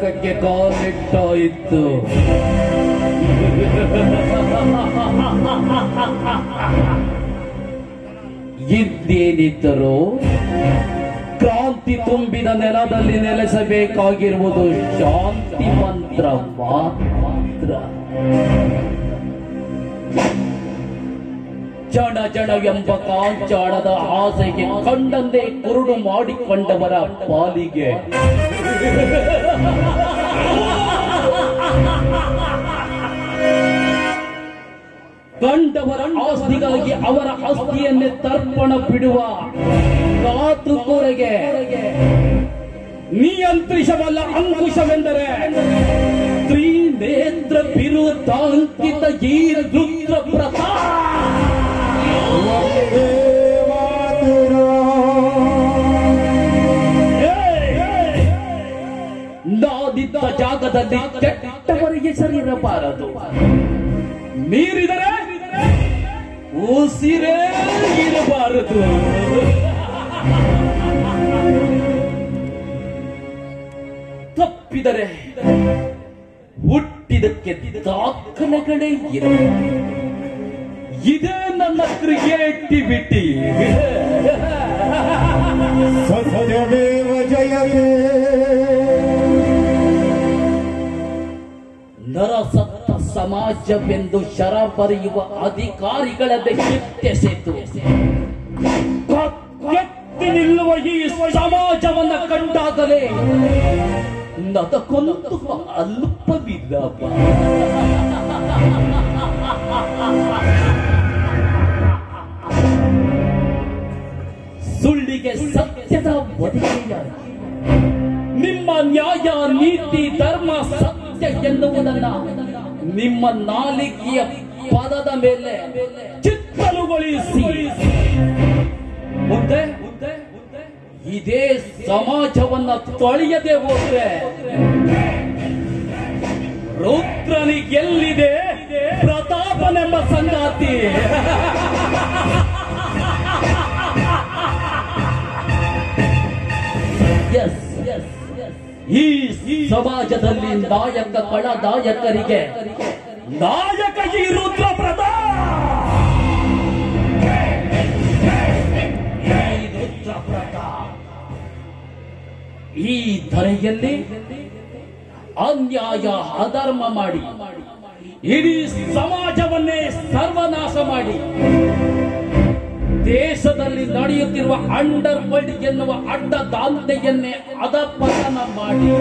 ನರಕಕ್ಕೆ ಕಾಲಿಟ್ಟಾಯಿತು ಇದ್ದೇನಿದ್ದರೂ ಕ್ರಾಂತಿ ತುಂಬಿದ ನೆಲದಲ್ಲಿ ನೆಲೆಸಬೇಕಾಗಿರುವುದು ಶಾಂತಿ ಮಂತ್ರ ಮಾತ್ರ ಜನ ಜನವೆಂಬ ಕಾಂಚಾಳದ ಆಸೆಗೆ ಕಂಡಂದೇ ಕುರುಡು ಮಾಡಿಕೊಂಡವರ ಪಾಲಿಗೆ ಕಂಡವರ ಆಸ್ತಿಗಾಗಿ ಅವರ ಆಸ್ತಿಯನ್ನೇ ತರ್ಪಣ ಬಿಡುವ ಕಾತುಕೋರೆಗೆ ನಿಯಂತ್ರಿಸಬಲ್ಲ ಅಂಕುಶವೆಂದರೆ ತ್ರಿನೇತ್ರ ಬಿರುದಾಂಕಿತ ಈ ರುದ್ರ ಪ್ರತಾಪ್ ನಾದಿದ್ದ ಜಾಗದಲ್ಲಿ ಕೆಟ್ಟವರಿಗೆ ಸರಿರಬಾರದು ಮೀರಿದರೆ ಉಸಿರೇ ಇರಬಾರದು ತಪ್ಪಿದರೆ ಹುಟ್ಟಿದಕ್ಕೆ ದಾಖಲೆಗಳೇ ಇರ ಇದೇ ನನ್ನ ಕ್ರಿಯೇಟಿವಿಟಿ ಸತ್ಯಮೇವ ಜಯತೆ ನರಸತ್ತ ಸಮಾಜವೆಂದು ಶರ ಬರೆಯುವ ಅಧಿಕಾರಿಗಳನ್ನೇ ಕಿತ್ತೆಸೆದು ಎತ್ತಿ ನಿಲ್ಲುವ ಈ ಸಮಾಜವನ್ನ ಕಂಡಾಗಲೇ ನದಕೊಂದು ಅಲ್ಪವಿಲ್ಲಪ್ಪ ಸುಳ್ಳಿಗೆ ಸತ್ಯದ ಒದೆಯಾಗಿ ನಿಮ್ಮ ನ್ಯಾಯ ನೀತಿ ಧರ್ಮ ಸತ್ಯ ಎನ್ನುವುದನ್ನ ನಿಮ್ಮ ನಾಲಿಗೆಯ ಪದದ ಮೇಲೆ ಚಿತ್ತಲುಗೊಳಿಸಿ ಮುಂದೆ ಇದೇ ಸಮಾಜವನ್ನ ತೊಳೆಯದೆ ಹೋದ್ರೆ ರುದ್ರನಿಗೆಲ್ಲಿದೆ ಪ್ರತಾಪನೆಂಬ ಸಂಗಾತಿ ಎಸ್ ಈ ಸಮಾಜದಲ್ಲಿ ನಾಯಕ ಕಳದಾಯಕರಿಗೆ ನಾಯಕ ಈ ರುದ್ರ ಪ್ರತಾಪ್ ಈ ರುದ್ರ ಪ್ರತಾಪ್ ಈ ಧರೆಯಲ್ಲಿ ಅನ್ಯಾಯ ಅಧರ್ಮ ಮಾಡಿ ಇಡೀ ಸಮಾಜವನ್ನೇ ಸರ್ವನಾಶ ಮಾಡಿ ದೇಶದಲ್ಲಿ ನಡೆಯುತ್ತಿರುವ ಅಂಡರ್ ವರ್ಲ್ಡ್ ಎನ್ನುವ ಅಡ್ಡ ದಾಂಧೆಯನ್ನೇ ಅಧಪತನ ಮಾಡಿ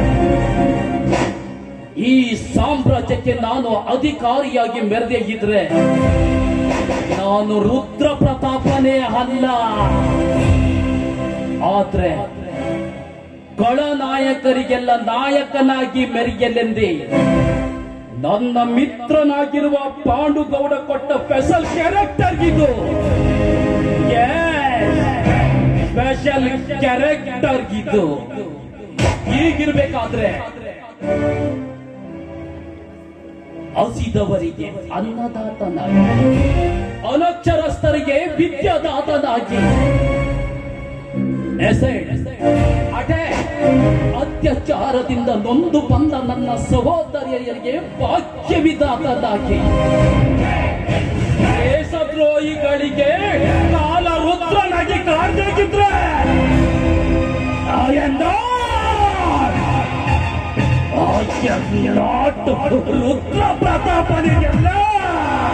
ಈ ಸಾಮ್ರಾಜ್ಯಕ್ಕೆ ನಾನು ಅಧಿಕಾರಿಯಾಗಿ ಮೆರೆದೇ ಇದ್ರೆ ನಾನು ರುದ್ರ ಪ್ರತಾಪನೇ ಅಲ್ಲ ಆದ್ರೆ ನಾಯಕರಿಗೆಲ್ಲ ನಾಯಕನಾಗಿ ಮೆರೆಯಲೆಂದೇ ನನ್ನ ಮಿತ್ರನಾಗಿರುವ ಪಾಂಡುಗೌಡ ಕೊಟ್ಟ ಸ್ಪೆಷಲ್ ಕ್ಯಾರೆಕ್ಟರ್ ಇದು ಸ್ಪೆಷಲ್ ಕ್ಯಾರೆಕ್ಟರ್ ಇದು ಹೀಗಿರ್ಬೇಕಾದ್ರೆ ಹಸಿದವರಿಗೆ ಅನ್ನದಾತನಾಗಿ ಅನಕ್ಷರಸ್ಥರಿಗೆ ವಿದ್ಯಾದಾತನಾಗಿ ಎಸೆಡ್, ಅಟೆ, ಅತ್ಯಾಚಾರದಿಂದ ನೊಂದು ಬಂದ ನನ್ನ ಸಹೋದರಿಯರಿಗೆ ಭಾಗ್ಯವಿದಾತನಾಗಿ ದೇಶದ್ರೋಹಿಗಳಿಗೆ ಕಾಲ ರುದ್ರನಾಗಿ ಕಾಡ್ಬೇಕಿದ್ರೆ I am not. I am not Rudra ಪ್ರತಾಪನಿಗೆಲ್ಲ